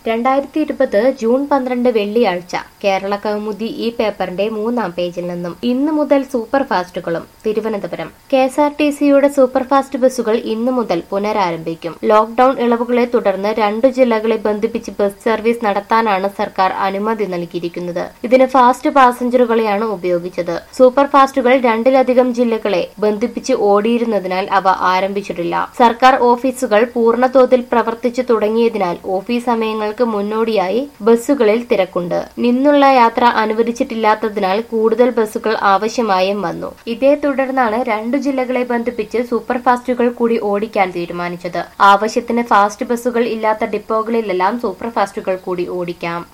രണ്ടായിരത്തി ഇരുപത് ജൂൺ പന്ത്രണ്ട് വെള്ളിയാഴ്ച കേരള കൗമുദി ഈ പേപ്പറിന്റെ മൂന്നാം പേജിൽ നിന്നും ഇന്നു മുതൽ സൂപ്പർ ഫാസ്റ്റുകളും Thiruvananthapuram K S R T സിയുടെ സൂപ്പർ ഫാസ്റ്റ് ബസ്സുകൾ ഇന്നു മുതൽ പുനരാരംഭിക്കും ലോക്ഡൌൺ ഇളവുകളെ തുടർന്ന് രണ്ടു ജില്ലകളെ ബന്ധിപ്പിച്ച് ബസ് സർവീസ് നടത്താനാണ് സർക്കാർ അനുമതി നൽകിയിരിക്കുന്നത് ഇതിന് ഫാസ്റ്റ് പാസഞ്ചറുകളെയാണ് ഉപയോഗിച്ചത് സൂപ്പർ ഫാസ്റ്റുകൾ രണ്ടിലധികം ജില്ലകളെ ബന്ധിപ്പിച്ച് ഓടിയിരുന്നതിനാൽ അവ ആരംഭിച്ചിട്ടില്ല സർക്കാർ ഓഫീസുകൾ പൂർണ്ണതോതിൽ പ്രവർത്തിച്ചു തുടങ്ങിയതിനാൽ ഓഫീസ് സമയങ്ങൾക്ക് മുന്നോടിയായി ബസ്സുകളിൽ തിരക്കുണ്ട് നിന്നുള്ള യാത്ര അനുവദിച്ചിട്ടില്ലാത്തതിനാൽ കൂടുതൽ ബസ്സുകൾ ആവശ്യമായും വന്നു ഇതേ തുടർന്നാണ് രണ്ടു ജില്ലകളെ ബന്ധിപ്പിച്ച് സൂപ്പർ ഫാസ്റ്റുകൾ കൂടി ഓടിക്കാൻ തീരുമാനിച്ചത് ആവശ്യത്തിന് ഫാസ്റ്റ് ബസ്സുകൾ ഇല്ലാത്ത ഡിപ്പോകളിലെല്ലാം സൂപ്പർ ഫാസ്റ്റുകൾ കൂടി ഓടിക്കാം